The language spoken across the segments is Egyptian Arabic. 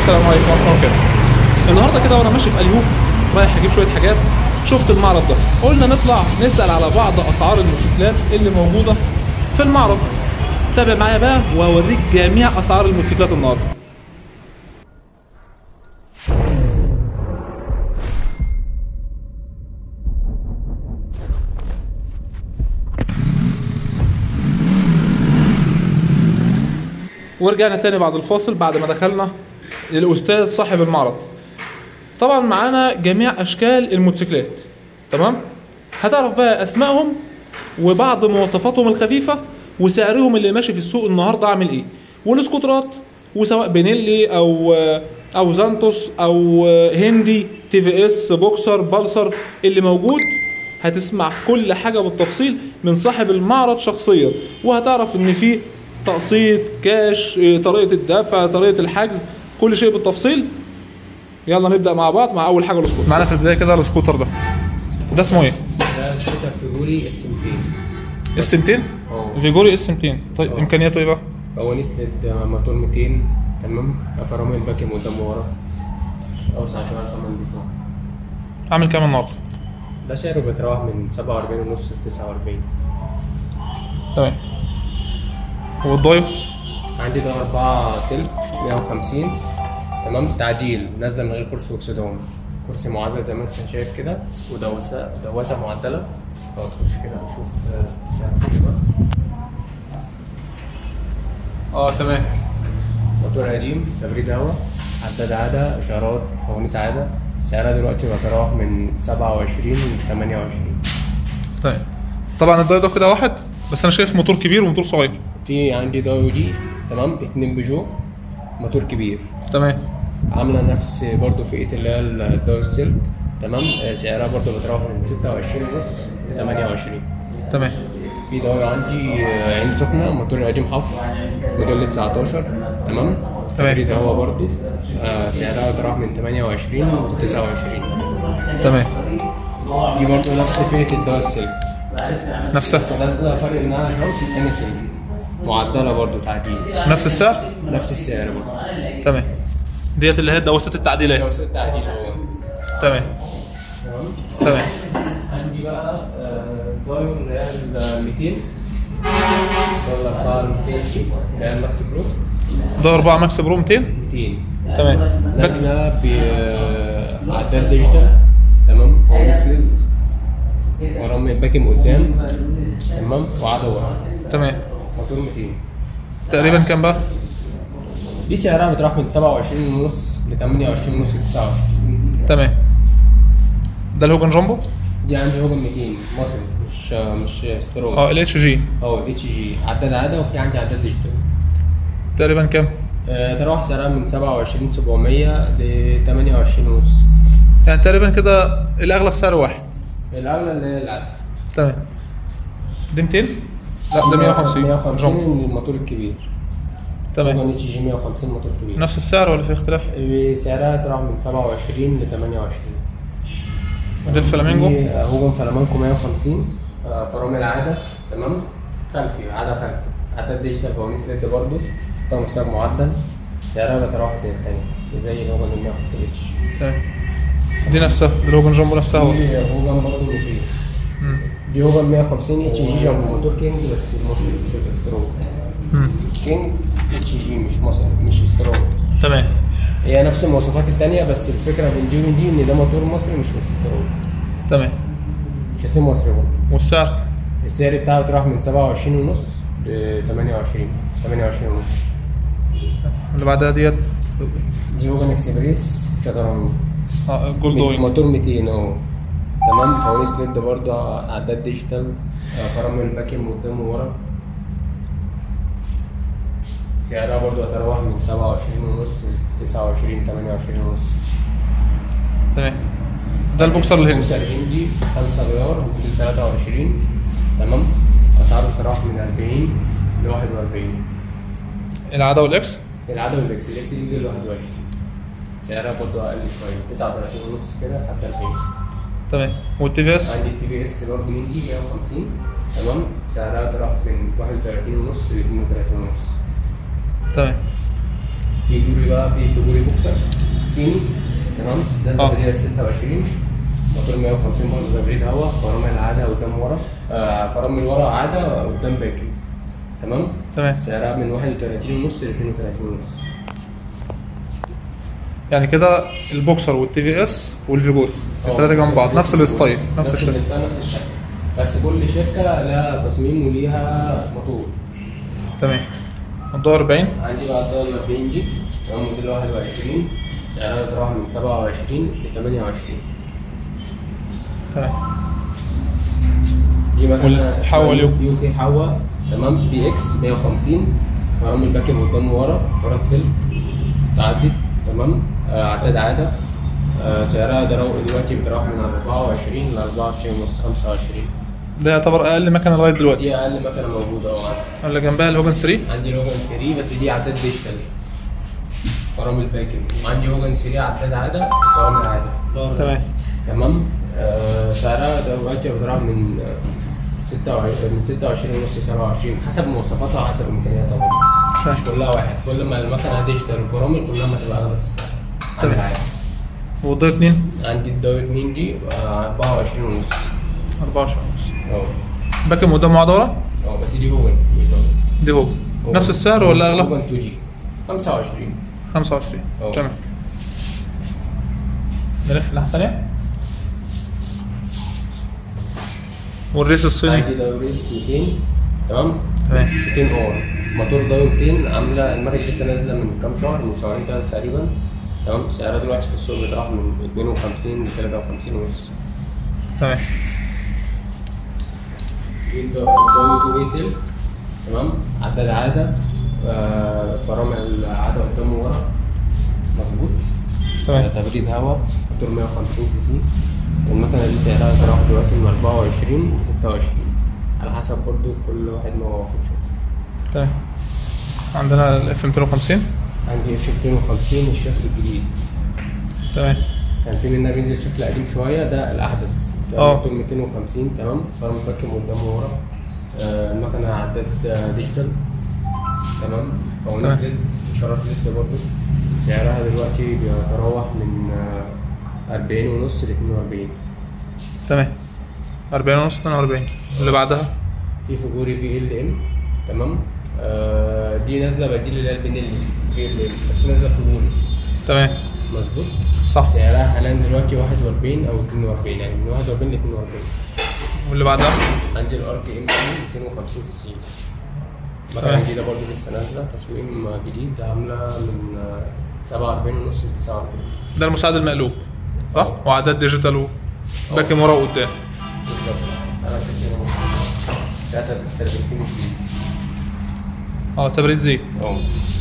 السلام عليكم ورحمه الله وبركاته النهارده كده وانا ماشي في اليوب رايح اجيب شويه حاجات شفت المعرض ده قلنا نطلع نسال على بعض اسعار الموتوسيكلات اللي موجوده في المعرض تابع معايا بقى وهوريك جميع اسعار الموتوسيكلات النهارده ورجعنا تاني بعد الفاصل بعد ما دخلنا للاستاذ صاحب المعرض طبعا معانا جميع اشكال الموتوسيكلات تمام هتعرف بقى اسمائهم وبعض مواصفاتهم الخفيفه وسعرهم اللي ماشي في السوق النهارده عامل ايه والسكوترات وسواء بينيلي او او زانتوس او هندي تي في اس بوكسر بالسر اللي موجود هتسمع كل حاجه بالتفصيل من صاحب المعرض شخصيا وهتعرف ان في تقسيط كاش طريقه الدفع طريقه الحجز كل شيء بالتفصيل يلا نبدا مع بعض مع اول حاجه السكوتر معانا في البدايه كده السكوتر ده ده اسمه ايه ده سكوتر فيجوري اس 200 اس 200 اه. فيجوري اس 200 طيب اه. امكانياته ايه بقى فوانيس ليد موتور 200 تمام فرامل باكن قدام ورا اوسع شويه كمان دي فوق عامل كام النهارده ده سعره بيتراوح من 47 ونص ل 49 تمام والضايف عندي ده 4 سلك 150 تمام تعديل نازله من غير كرسي واكسدام كرسي معدل زي ما انت شايف كده ودواسه دواسه معدله لو تخش كده تشوف آه، سعر الخدمة. اه تمام موتور قديم تبريد هواء عداد عادة إشارات فوانيس عادة سعرها دلوقتي بتراوح من 27 ل 28 طيب طبعا الضايف ده كده واحد بس انا شايف موتور كبير وموتور صغير في عندي دايو دي تمام اتنين بيجو موتور كبير تمام عاملة نفس برضو فئة اللي هي الدايو السلك تمام آه، سعرها برضو بتراوح من 26 ونص ل 28 تمام في دايو عندي آه، عين سخنة موتور قديم حفر موديل 19 تمام تمام. تبريد هوا برضو آه، سعرها بتراوح من 28 ل 29 تمام دي برضو نفس فئة الدايو السلك بس نفسها نازلة فرق انها شرط التاني سلك معدلة برضو تعديل نفس السعر نفس السعر برضو تمام ديت اللي هي دواسات التعديلات لو ست تعديل هو تمام تمام تمام عندي بقى آه، دايو اللي هي ال 200 دايو الأربعة ال 200 دي اللي هي الماكس برو ده 4 ماكس برو 200 200 تمام نازلة بعداد ديجيتال تمام فوانيس ليد فرامل باكن قدام تمام وعدى ورا تمام موتور 200 تقريبا كام بقى دي سعرها بتروح من 27 ونص ل 28 ونص ل 29 تمام ده الهوجن جامبو دي عندي هوجن 200 مصري مش مش ستيرويد اه ال اتش جي اه اتش جي عداد عاده وفي عندي عداد ديجيتال تقريبا كام آه، تراوح سعرها من 27 700 ل 28 ونص يعني تقريبا كده الاغلب سعر واحد الاغلى اللي هي العادة تمام دي 200 لا ده 150 150 جامبو. الموتور الكبير تمام هوجن اتش جي 150 موتور كبير نفس السعر ولا في اختلاف آه، سعرها تراوح من 27 ل 28 ده الفلامينجو في هوجن فلامانكو 150 آه، فرامل عادة تمام خلفي عادة خلفي عداد ديجيتال فوانيس ليد برضه طقم مساج معدل سعرها بتراوح زي التانية زي الهوجن ال 150 اتش جي تمام دي نفسها دي الهوجن جامبو نفسها هو دي هوجن برضه 200 مم. دي هوجن 150 اتش جي جنب موتور كينج بس المصري مش الاستروك مم. كينج اتش جي مش مصري مش استروك تمام هي نفس المواصفات التانية بس الفكرة بين دي وبين دي ان ده موتور مصري مش استروك تمام شاسيه مصري برضه والسعر السعر بتاعه بتروح من 27 ونص ل 28 28 ونص اللي بعدها ديت دي هوجن اكسبريس شطرنج اه جولد اوينج موتور 200 اهو تمام فوانيس ليد برضه عداد ديجيتال آه، فرامل باكن من قدام وورا سعرها برضه هتروح من 27 ونص ل 29 28 ونص تمام ده البوكسر الهندي بوكسر هندي 5 غيار موديل 23 تمام اسعاره بتروح من 40 ل 41 العاده والاكس العدد والاكس الاكس دي موديل 21 سعرها برضه اقل شويه 39 ونص كده حتى 40 تمام والتي في اس عندي التي في اس برضه هندي 150 تمام سعرها بتروح من 31 ونص ل 32 ونص تمام في فيجوري بقى في فيجوري بوكسر صيني تمام نازله آه. بديله 26 موتور 150 برضه تبريد هواء فرامل عاده قدام ورا آه فرامل ورا عاده قدام باكن تمام تمام سعرها من 31 ونص ل 32 ونص يعني كده البوكسر والتي في اس والفيجوري آه. الثلاثه جنب بعض نفس الستايل نفس نفس الشكل الستايل نفس الشكل بس كل شركه لها تصميم وليها موتور تمام الدور 40 عندي بقى الدايل 40 جيج تمام موديل 21 سعرها يتراوح من 27 ل 28 تمام دي مثلا والحوا اليو. يو كي حوا تمام بي اكس 150 فرامل باكن قدام وورا ورا سلك تعدي تمام آه عداد عاده آه سعرها درو- دلوقتي بتروح من 24 ل 24 ونص 25 ده يعتبر اقل مكنه لغايه دلوقتي دي اقل مكنه موجوده اه اللي جنبها الهوجن 3 عندي لوجان 3 بس دي عداد ديجيتال فرامل باكن وعندي لوجان 3 عداد عاده وفرامل عاده تمام تمام آه سعرها دلوقتي بتروح من آه، 26 من 26 ونص 27 حسب مواصفاتها وحسب امكانياتها برضه. مش كلها واحد كل ما المكنه ديجيتال والفرامل كلها ما تبقى اغلى في السعر تمام. عندي عادي. والدور 2 عندي الدايت 2 دي آه، 24 ونص 24 ونص اه باكن قدام بعض ورا اه بس دي هوجن مش دايت دي هو نفس السعر ولا اغلى هوجن 2 جي 25 25 أه. تمام نلف الناحيه الثانيه والريس الصيني عندي دايوريس 200 تمام تمام 200 ار موتور دايو 200 عامله المكنه دي لسه نازله من كام شهر من شهرين ثلاثه تقريبا تمام سعرها دلوقتي في السوق بيتراوح من 52 ل 53 ونص تمام دي الدا- دايو 2 اي سيل تمام عداد عاده آه، فرامل عاده قدام وورا مظبوط تمام آه، تبريد هواء موتور 150 سي سي المكنه دي سعرها بيتراوح دلوقتي من 24 ل 26 على حسب برضو كل واحد ما هو واخد شغل تمام عندنا الاف 250 عندي اف 250 الشكل الجديد تمام كان في منها بينزل شكل قديم شويه ده الاحدث ده اه. موتور 250 تمام فرامل باكن قدام وورا آه المكنه عداد آه، ديجيتال تمام فوانيس تمام. ليد اشارات ليد برضه سعرها دلوقتي بيتراوح من آه 40 ونص ل 42 تمام 40 ونص 42 اللي بعدها في فيجوري في ال ام تمام آه دي نازله بديل اللي هي البنيلي في ال ام بس نازله فيجوري تمام مظبوط صح سعرها حاليا دلوقتي 41 او 42 يعني من 41 ل 42 واللي بعدها عندي الار كي ام 250 سي سي تمام. مكنه جديده برضه لسه نازله تصميم جديد عامله من آه، 47 ونص ل 49 ده المساعد المقلوب صح اه. وعداد ديجيتال وباكن ورا وقدام بالظبط انا كده ساعتها سيرفنتين جديد اه تبريد زيت اه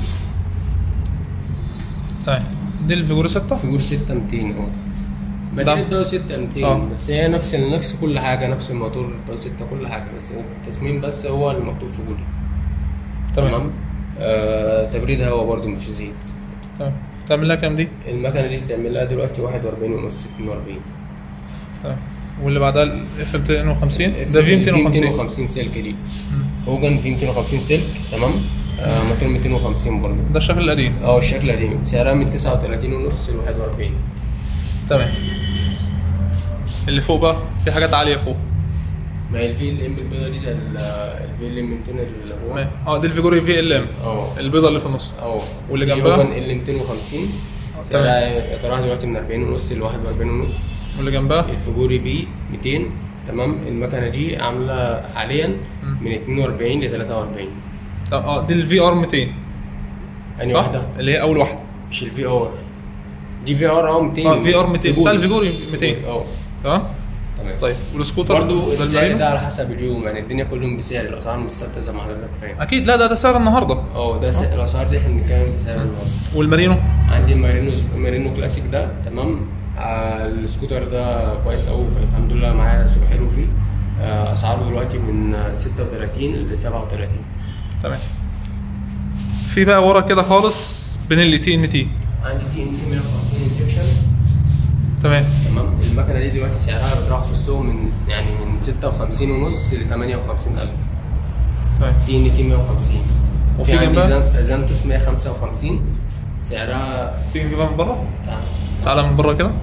تمام دي الفيجور 6 فيجور 6 200 اه ده. مدينة داو 6 200 اه. بس هي نفس نفس كل حاجه نفس الموتور داو 6 كل حاجه بس التصميم بس هو المكتوب في جولي تمام آه تبريد هواء برضه مش زيت تمام تعمل لها كام دي؟ المكنه دي تعمل لها دلوقتي 41 ونص 42 تمام واللي بعدها الاف 250 ده في 250 250 سلك دي هوجن في 250 سلك تمام آه موتور 250 برضه ده الشكل القديم اه الشكل قديم سعرها من 39 ونص ل 41 تمام اللي فوق بقى في حاجات عاليه فوق ما هي الفي ال ام البيضه دي زي الفي ال ام 200 اللي هو تمام. اه دي الفيجوري في ال ام اه البيضه اللي في النص اه واللي دي جنبها؟ هوجن ال 250 سعرها يتراوح دلوقتي من 40 ونص ل 41 ونص واللي جنبها الفيجوري بي 200 تمام المكنه دي عامله حاليا من 42 ل 43 اه اه دي الفي ار 200 انهي صح؟ واحده اللي هي اول واحده مش الفي ار دي في ار اه 200 اه في ار 200 بتاع الفيجوري 200 اه تمام تمام طيب والسكوتر برضو ده السعر المارينو؟ ده على حسب اليوم يعني الدنيا كل يوم بسعر الاسعار مش ثابته زي ما حضرتك فاهم اكيد لا ده ده سعر النهارده اه ده سعر الاسعار دي احنا بنتكلم في سعر النهارده والمارينو عندي المارينو مارينو كلاسيك ده تمام آه السكوتر ده كويس قوي الحمد لله معايا سوق حلو فيه آه اسعاره دلوقتي من آه، 36 ل 37 تمام في بقى ورا كده خالص بنيلي تي ان تي عندي تي ان تي 150 انجكشن تمام تمام المكنه دي دلوقتي سعرها بتروح في السوق من يعني من 56 ونص ل 58 الف تمام تي ان تي 150 وفي في عندي جنبها؟ زان- زانتوس 155 سعرها تيجي نجيبها من بره تعال. تعالى من بره كده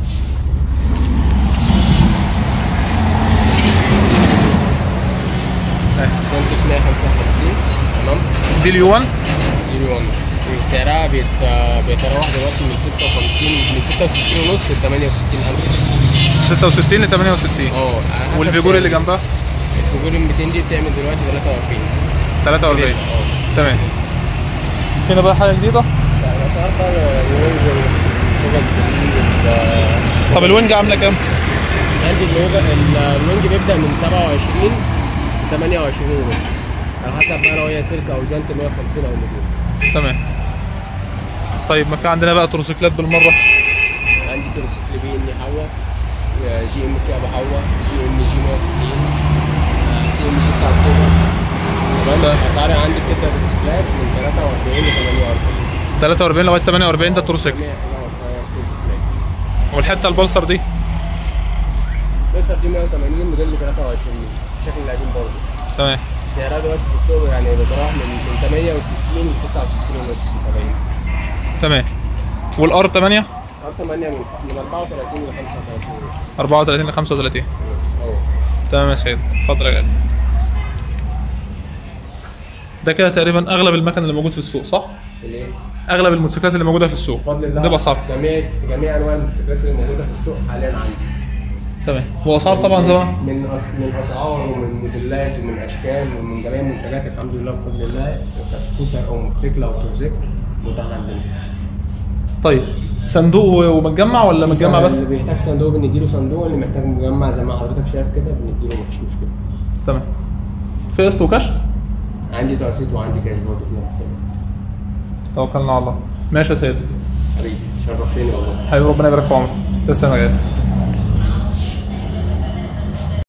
سنتوس 155 تمام دي اليو 1 جيري 1 سعرها بيت بيتراوح دلوقتي من 56 من 66 ونص ل 68 ألف 66 ل 68 اه على حسب والفيجور سعر- اللي جنبها الفيجور ال 200 دي بتعمل دلوقتي 43 43 اه تمام هنا بقى حاجه جديده لا، الأسعار بقى الوينج واللوجا طب الوينج عامله كام؟ عندي اللوجا ال- الوينج بيبدأ من 27 ل 28 ونص على حسب بقى لو هي سلك أو جنط 150 أو 200 تمام طيب ما في عندنا بقى تروسيكلات بالمره عندي تروسيكل بي ام حوا جي ام سي ابو حوا جي ام جي 190 سي ام جي بتاع الكوبا تمام اسعاري عندي بتبدا تروسيكلات من 43 ل 48 43 لغايه 48 ده تروسيكل جميع انواع التروسيكلات. والحته البلسر دي بس دي 180 موديل 23 الشكل القديم برضه تمام سعرها دلوقتي في السوق يعني بتراوح من من 68 ل 69 ونص 70 تمام والار 8 ار 8 من من 34 ل 35 ونص 34 ل 35 اه تمام يا سيد اتفضل يا غالي ده كده تقريبا اغلب المكن اللي موجود في السوق صح؟ ليه؟ اغلب الموتوسيكلات اللي موجوده في السوق بفضل الله ده باسعار جميع جميع انواع الموتوسيكلات اللي موجوده في السوق حاليا عندي تمام واسعار طبعا زي ما من أس... من اسعار ومن موديلات ومن اشكال ومن جميع المنتجات الحمد لله بفضل الله كسكوتر او موتوسيكل او تروسيكل متاح عندنا طيب صندوق ومتجمع ولا متجمع بس؟ اللي بيحتاج صندوق بنديله صندوق اللي محتاج مجمع زي ما حضرتك شايف كده بنديله مفيش مشكله تمام في قسط وكاش؟ عندي تقسيط وعندي كاش برضه في نفس الوقت توكلنا على الله ماشي يا سيد حبيبي شرفيني والله حبيبي ربنا يبارك في عمرك تسلم يا غالي